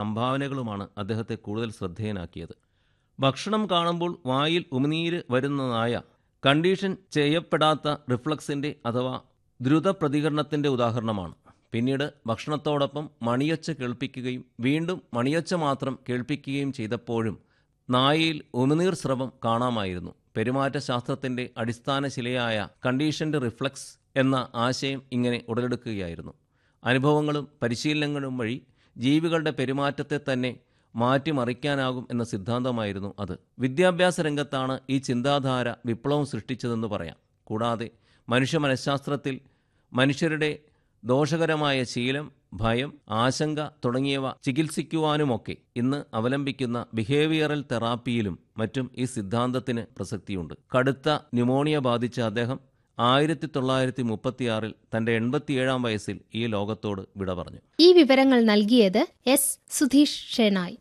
സംഭാവനകളുമാണ് അദ്ദേഹത്തെ കൂടുതൽ ശ്രദ്ധേയനാക്കിയത് ഭക്ഷണം കാണുമ്പോൾ വായിൽ ഉമിനീര് വരുന്നതായ കണ്ടീഷൻ ചെയ്യപ്പെടാത്ത റിഫ്ലക്സിൻ്റെ അഥവാ ദ്രുത പ്രതികരണത്തിൻ്റെ ഉദാഹരണമാണ് പിന്നീട് ഭക്ഷണത്തോടൊപ്പം മണിയൊച്ച കേൾപ്പിക്കുകയും വീണ്ടും മണിയൊച്ച മാത്രം കേൾപ്പിക്കുകയും ചെയ്തപ്പോഴും നായയിൽ ഉമിനീർ സ്രവം കാണാമായിരുന്നു പെരുമാറ്റശാസ്ത്രത്തിൻ്റെ അടിസ്ഥാന ശിലയായ കണ്ടീഷൻഡ് റിഫ്ലക്സ് എന്ന ആശയം ഇങ്ങനെ ഉടലെടുക്കുകയായിരുന്നു അനുഭവങ്ങളും പരിശീലനങ്ങളും വഴി ജീവികളുടെ പെരുമാറ്റത്തെ തന്നെ മാറ്റിമറിക്കാനാകും എന്ന സിദ്ധാന്തമായിരുന്നു അത് വിദ്യാഭ്യാസ രംഗത്താണ് ഈ ചിന്താധാര വിപ്ലവം സൃഷ്ടിച്ചതെന്ന് പറയാം കൂടാതെ മനുഷ്യ മനഃശാസ്ത്രത്തിൽ മനുഷ്യരുടെ ദോഷകരമായ ശീലം ഭയം ആശങ്ക തുടങ്ങിയവ ചികിത്സിക്കുവാനുമൊക്കെ ഇന്ന് അവലംബിക്കുന്ന ബിഹേവിയറൽ തെറാപ്പിയിലും മറ്റും ഈ സിദ്ധാന്തത്തിന് പ്രസക്തിയുണ്ട് കടുത്ത ന്യൂമോണിയ ബാധിച്ച അദ്ദേഹം ആയിരത്തി തൊള്ളായിരത്തി മുപ്പത്തിയാറിൽ തന്റെ എൺപത്തിയേഴാം വയസ്സിൽ ഈ ലോകത്തോട് വിട പറഞ്ഞു ഈ വിവരങ്ങൾ നൽകിയത് എസ് സുധീഷ് ഷെനായ്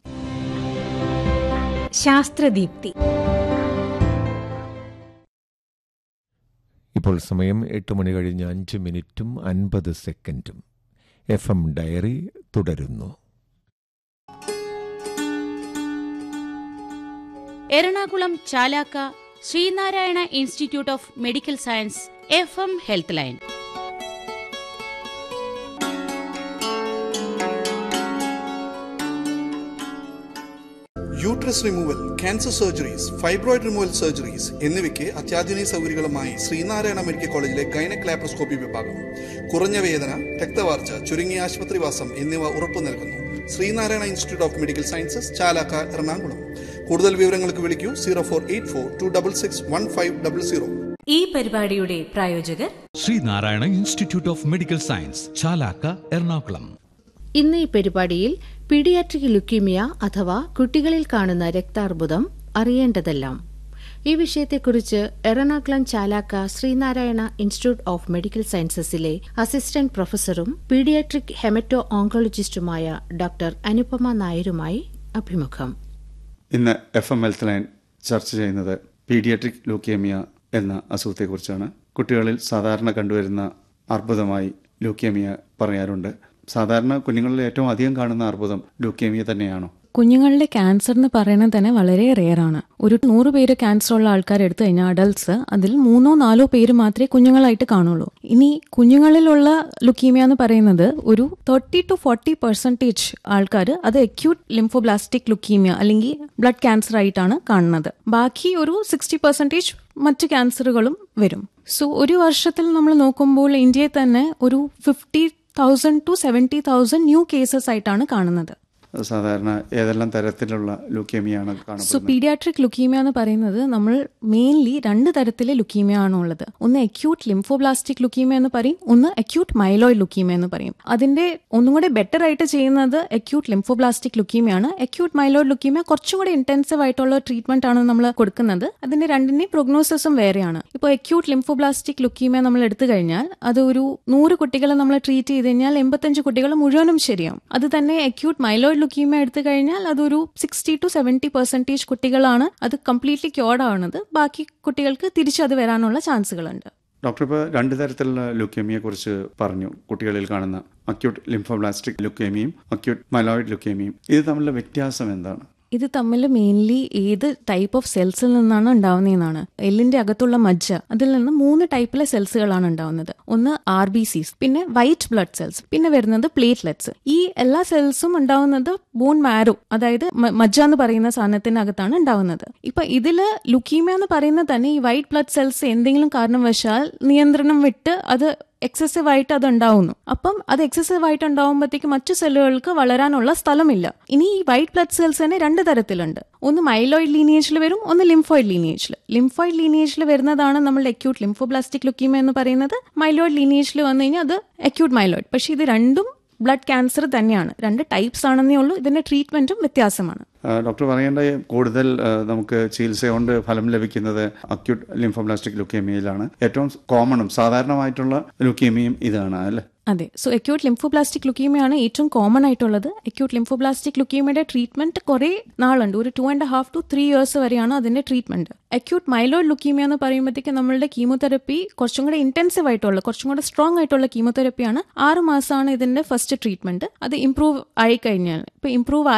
ശാസ്ത്രദീപ്തി ഇപ്പോൾ സമയം എട്ട് മണി കഴിഞ്ഞ് അഞ്ച് മിനിറ്റും അൻപത് സെക്കൻഡും എഫ് എം ഡയറി തുടരുന്നു Ernakulam Chalakka Sreenarayana institute of medical science F M health line uterus removal cancer surgeries fibroid removal surgeries എന്നിവയ്ക്ക് അത്യാധുനിക സൗകര്യങ്ങളുമായി ശ്രീനാരായണ മെഡിക്കൽ കോളേജിലെ ഗൈനക് ലാപ്രോസ്കോപ്പി വിഭാഗം കുറഞ്ഞ വേദന രക്തവാർച്ച ചുരുങ്ങിയ ആശുപത്രിവാസം എന്നിവ ഉറപ്പു നൽകുന്നു Sreenarayana institute of medical sciences Chalakka Ernakulam കൂടുതൽ വിവരങ്ങൾക്ക് വിളിക്കൂ zero four eight four two double six one five double zero ഈ പരിപാടിയുടെ പ്രായോജകർ Sreenarayana institute of medical science Chalakka Ernakulam ഇന്ന് ഈ പരിപാടിയിൽ പീഡിയാട്രിക് ലുക്കീമിയ അഥവാ കുട്ടികളിൽ കാണുന്ന രക്താർബുദം അറിയേണ്ടതെല്ലാം ഈ വിഷയത്തെക്കുറിച്ച് Ernakulam Chalakka Sreenarayana institute of medical സയൻസസിലെ അസിസ്റ്റന്റ് പ്രൊഫസറും പീഡിയാട്രിക് ഹെമറ്റോ ഓങ്കോളജിസ്റ്റുമായ ഡോക്ടർ അനുപമ നായരുമായി അഭിമുഖം ഇന്ന് എഫ് എം ഹെൽത്ത് ലൈൻ ചർച്ച ചെയ്യുന്നത് പീഡിയാട്രിക് ലൂക്കേമിയ എന്ന അസുഖത്തെക്കുറിച്ചാണ് കുട്ടികളിൽ സാധാരണ കണ്ടുവരുന്ന അർബുദമായി ലൂക്കേമിയ പറയാറുണ്ട് സാധാരണ കുഞ്ഞുങ്ങളിൽ ഏറ്റവും അധികം കാണുന്ന അർബുദം ലൂക്കേമിയ തന്നെയാണോ കുഞ്ഞുങ്ങളുടെ ക്യാൻസർ എന്ന് പറയുന്നത് തന്നെ വളരെ റെയർ ആണ് ഒരു നൂറ് പേര് ക്യാൻസർ ഉള്ള ആൾക്കാർ എടുത്തു കഴിഞ്ഞാൽ അഡൽട്സ് അതിൽ മൂന്നോ നാലോ പേര് മാത്രമേ കുഞ്ഞുങ്ങളായിട്ട് കാണുള്ളൂ ഇനി കുഞ്ഞുങ്ങളിലുള്ള ലുക്കീമിയ എന്ന് പറയുന്നത് ഒരു തേർട്ടി ടു ഫോർട്ടി പെർസെൻറ്റേജ് ആൾക്കാർ അത് അക്യൂട്ട് ലിംഫോബ്ലാസ്റ്റിക് ലുക്കീമിയ അല്ലെങ്കിൽ ബ്ലഡ് ക്യാൻസർ ആയിട്ടാണ് കാണുന്നത് ബാക്കി ഒരു സിക്സ്റ്റി പെർസെൻറ്റേജ് മറ്റ് ക്യാൻസറുകളും വരും സോ ഒരു വർഷത്തിൽ നമ്മൾ നോക്കുമ്പോൾ ഇന്ത്യയിൽ തന്നെ ഒരു fifty thousand two seventy thousand new cases ആയിട്ടാണ് കാണുന്നത് സാധാരണ ഏതെല്ലാം തരത്തിലുള്ള ലൂക്കേമിയാണ് സോ കാണുന്നത് പീഡിയാട്രിക് ലുക്കീമിയ എന്ന് പറയുന്നത് നമ്മൾ മെയിൻലി രണ്ട് തരത്തിലെ ലുക്കീമിയ ആണ് ഉള്ളത് ഒന്ന് അക്യൂട്ട് ലിംഫോബ്ലാസ്റ്റിക് ലുക്കീമിയ എന്ന് പറയും ഒന്ന് അക്യൂട്ട് മൈലോയിഡ് ലുക്കീമിയ എന്ന് പറയും അതിന്റെ ഒന്നും കൂടെ ബെറ്റർ ആയിട്ട് ചെയ്യുന്നത് അക്യൂട്ട് ലിംഫോബ്ലാസ്റ്റിക് ലുക്കീമിയ ആണ് അക്യൂട്ട് മൈലോയിഡ് ലുക്കീമിയ കുറച്ചും കൂടെ ഇന്റൻസീവ് ആയിട്ടുള്ള ട്രീറ്റ്മെന്റ് ആണ് നമ്മൾ കൊടുക്കുന്നത് അതിന്റെ രണ്ടിന്റെയും പ്രൊഗ്നോസിസും വേറെയാണ് ഇപ്പോൾ അക്യൂട്ട് ലിംഫോബ്ലാസ്റ്റിക് ലുക്കീമിയ നമ്മൾ എടുത്തു കഴിഞ്ഞാൽ അത് ഒരു നൂറ് കുട്ടികളെ നമ്മൾ ട്രീറ്റ് ചെയ്ത് കഴിഞ്ഞാൽ എൺപത്തഞ്ച് കുട്ടികൾ മുഴുവനും ശരിയാവും അത് തന്നെ അക്യൂട്ട് മൈലോയിഡ് ലുക്കീമിയ എടുത്തു കഴിഞ്ഞാൽ അതൊരു സിക്സ്റ്റി ടു സെവൻറ്റി പെർസെൻറ്റേജ് കുട്ടികളാണ് അത് കംപ്ലീറ്റ്ലി ക്യോർഡ് ആവുന്നത് ബാക്കി കുട്ടികൾക്ക് തിരിച്ചു അത് വരാനുള്ള ചാൻസുകളുണ്ട് ഡോക്ടർ ഇപ്പോൾ രണ്ട് തരത്തിലുള്ള ലുക്കേമിയെ കുറിച്ച് പറഞ്ഞു കുട്ടികളിൽ കാണുന്ന അക്യൂട്ട് ലിംഫോബ്ലാസ്റ്റിക് ലുക്കേമിയും അക്യൂട്ട് മൈലോയിഡ് ലുക്കേമിയും ഇത് തമ്മിലുള്ള വ്യത്യാസം എന്താണ് ഇത് തമ്മിൽ മെയിൻലി ഏത് ടൈപ്പ് ഓഫ് സെൽസിൽ നിന്നാണ് ഉണ്ടാവുന്നതെന്നാണ് എല്ലിന്റെ അകത്തുള്ള മജ്ജ അതിൽ നിന്ന് മൂന്ന് ടൈപ്പിലെ സെൽസുകളാണ് ഉണ്ടാവുന്നത് ഒന്ന് ആർ ബി സിസ് പിന്നെ വൈറ്റ് ബ്ലഡ് സെൽസ് പിന്നെ വരുന്നത് പ്ലേറ്റ്ലെറ്റ്സ് ഈ എല്ലാ സെൽസും ഉണ്ടാവുന്നത് ബോൺ മാരോ അതായത് മ- മജ്ജ എന്ന് പറയുന്ന സാധനത്തിനകത്താണ് ഉണ്ടാവുന്നത് ഇപ്പൊ ഇതില് ലുക്കീമിയ എന്ന് പറയുന്നത് തന്നെ ഈ വൈറ്റ് ബ്ലഡ് സെൽസ് എന്തെങ്കിലും കാരണവശാൽ നിയന്ത്രണം വിട്ട് അത് എക്സസീവ് ആയിട്ട് അത് ഉണ്ടാവുന്നു അപ്പം അത് എക്സസീവ് ആയിട്ട് ഉണ്ടാവുമ്പോഴത്തേക്ക് മറ്റു സെല്ലുകൾക്ക് വളരാനുള്ള സ്ഥലമില്ല ഇനി ഈ വൈറ്റ് ബ്ലഡ് സെൽസ് തന്നെ രണ്ട് തരത്തിലുണ്ട് ഒന്ന് മൈലോയിഡ് ലീനിയേജിൽ വരും ഒന്ന് ലിംഫോയിഡ് ലീനിയേജിൽ ലിംഫോയിഡ് ലീനിയേജിൽ വരുന്നതാണ് നമ്മളുടെ അക്യൂട്ട് ലിംഫോബ്ലാസ്റ്റിക് ലുക്കീമ എന്ന് പറയുന്നത് മൈലോയിഡ് ലീനിയേജിൽ വന്നു കഴിഞ്ഞാൽ അത് അക്യൂട്ട് മൈലോയിഡ് പക്ഷേ ഇത് രണ്ടും ബ്ലഡ് ക്യാൻസർ തന്നെയാണ് രണ്ട് ടൈപ്സ് ആണെന്നേ ഉള്ളൂ ഇതിന്റെ ട്രീറ്റ്മെന്റും വ്യത്യാസമാണ് ആ, ഡോക്ടർ പറയേണ്ട കൂടുതൽ ആ, നമുക്ക് ചികിത്സ കൊണ്ട് ഫലം ലഭിക്കുന്നത് അക്യൂട്ട് ലിംഫോബ്ലാസ്റ്റിക് ലുക്കേമിയയിലാണ് ഏറ്റവും കോമണും സാധാരണമായിട്ടുള്ള ലുക്കേമിയയും ഇതാണ് അല്ലേ അതെ സോ അക്യൂട്ട് ലിംഫോബ്ലാസ്റ്റിക് ലുക്കീമിയാണ് ഏറ്റവും കോമൺ ആയിട്ടുള്ളത് അക്യൂട്ട് ലിംഫോബ്ലാസ്റ്റിക് ലുക്കീമിയുടെ ട്രീറ്റ്മെന്റ് കുറെ നാളുണ്ട് ഒരു two and half two three years വരെയാണ് അതിന്റെ ട്രീറ്റ്മെന്റ് അക്യൂട്ട് മൈലോയിഡ് ലുക്കീമിയ എന്ന് പറയുമ്പോഴത്തേക്ക് നമ്മളുടെ കീമോതെറപ്പി കുറച്ചും കൂടെ ഇന്റൻസീവ് ആയിട്ടുള്ള കുറച്ചും കൂടെ സ്ട്രോങ് ആയിട്ടുള്ള കീമോതെറപ്പിയാണ് ആറ് മാസമാണ് ഇതിന്റെ ഫസ്റ്റ് ട്രീറ്റ്മെന്റ് അത് ഇംപ്രൂവ് ആയി കഴിഞ്ഞാൽ ഇപ്പൊ ഇംപ്രൂവ്